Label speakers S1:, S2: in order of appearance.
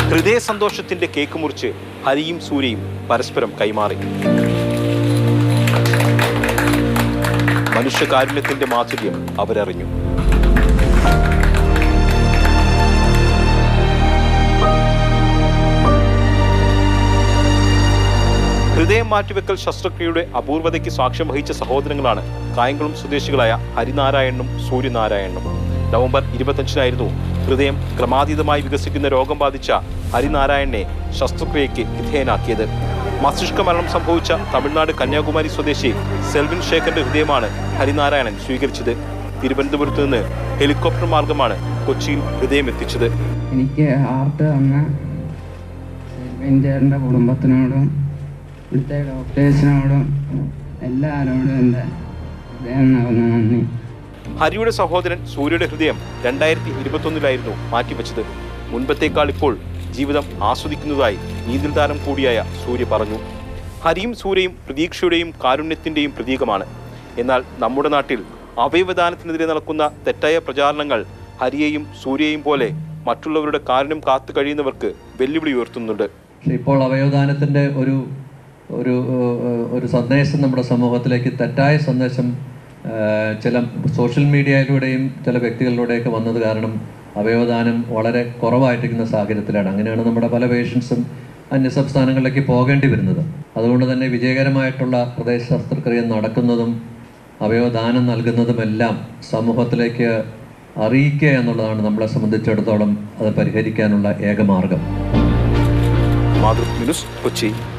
S1: ഹൃദയ സന്തോഷത്തിന്റെ കേക്ക് മുറിച്ച് ഹരിയും സൂര്യയും പരസ്പരം കൈമാറി മനുഷ്യകാരുണ്യത്തിന്റെ മാധുര്യം അവരറിഞ്ഞു ഹൃദയം മാറ്റിവെക്കൽ ശസ്ത്രക്രിയയുടെ അപൂർവതയ്ക്ക് സാക്ഷ്യം വഹിച്ച സഹോദരങ്ങളാണ് കായംകുളം സ്വദേശികളായ ഹരിനാരായണനും സൂര്യനാരായണനും നവംബർ ഇരുപത്തഞ്ചിനായിരുന്നു ഹൃദയം ക്രമാതീതമായി വികസിക്കുന്ന രോഗം ബാധിച്ച ഹരിനാരായണനെ ശസ്ത്രക്രിയയ്ക്ക് വിധേയനാക്കിയത് മസ്തിഷ്ക മരണം സംഭവിച്ച തമിഴ്നാട് കന്യാകുമാരി സ്വദേശി സെൽവിൻ ശേഖറിന്റെ ഹൃദയമാണ് ഹരിനാരായണൻ സ്വീകരിച്ചത് തിരുവനന്തപുരത്ത് നിന്ന് ഹെലികോപ്റ്റർ മാർഗമാണ് കൊച്ചിയിൽ ഹൃദയം എത്തിച്ചത്
S2: എനിക്ക് ഹാർട്ട് തന്ന സെൽവിൻ കുടുംബത്തിനോടും ഇവിടുത്തെ ഡോക്ടേഴ്സിനോടും എല്ലാവരോടും എൻ്റെ ഹൃദയം നിറഞ്ഞ നന്ദി
S1: ഹരിയുടെ സഹോദരൻ സൂര്യയുടെ ഹൃദയം രണ്ടായിരത്തി ഇരുപത്തൊന്നിലായിരുന്നു മാറ്റിവെച്ചത് മുൻപത്തേക്കാൾ ഇപ്പോൾ ജീവിതം ആസ്വദിക്കുന്നതായി നീന്തൽ താരം കൂടിയായ സൂര്യ പറഞ്ഞു ഹരിയും സൂര്യയും പ്രതീക്ഷയുടെയും കാരുണ്യത്തിന്റെയും പ്രതീകമാണ് എന്നാൽ നമ്മുടെ നാട്ടിൽ അവയവദാനത്തിനെതിരെ നടക്കുന്ന തെറ്റായ പ്രചാരണങ്ങൾ ഹരിയെയും സൂര്യയെയും പോലെ മറ്റുള്ളവരുടെ കാരുണ്യം കാത്തു കഴിയുന്നവർക്ക് വെല്ലുവിളി ഉയർത്തുന്നുണ്ട്
S3: പക്ഷേ ഇപ്പോൾ അവയവദാനത്തിൻ്റെ ഒരു ഒരു ഏഹ്, ഒരു സന്ദേശം നമ്മുടെ സമൂഹത്തിലേക്ക് തെറ്റായ സന്ദേശം ഏഹ്, ചില സോഷ്യൽ മീഡിയയിലൂടെയും ചില വ്യക്തികളിലൂടെയൊക്കെ വന്നത് കാരണം അവയവദാനം വളരെ കുറവായിട്ടിരിക്കുന്ന സാഹചര്യത്തിലാണ് അങ്ങനെയാണ് നമ്മുടെ പല പേഷ്യൻസും അന്യ സംസ്ഥാനങ്ങളിലേക്ക് പോകേണ്ടി വരുന്നത് അതുകൊണ്ട് തന്നെ വിജയകരമായിട്ടുള്ള ഹൃദയ ശസ്ത്രക്രിയ നടക്കുന്നതും അവയവദാനം നൽകുന്നതുമെല്ലാം സമൂഹത്തിലേക്ക് അറിയിക്കുക എന്നുള്ളതാണ് നമ്മളെ സംബന്ധിച്ചിടത്തോളം അത് പരിഹരിക്കാനുള്ള ഏക മാർഗം
S1: മാതൃ ന്യൂസ് കൊച്ചി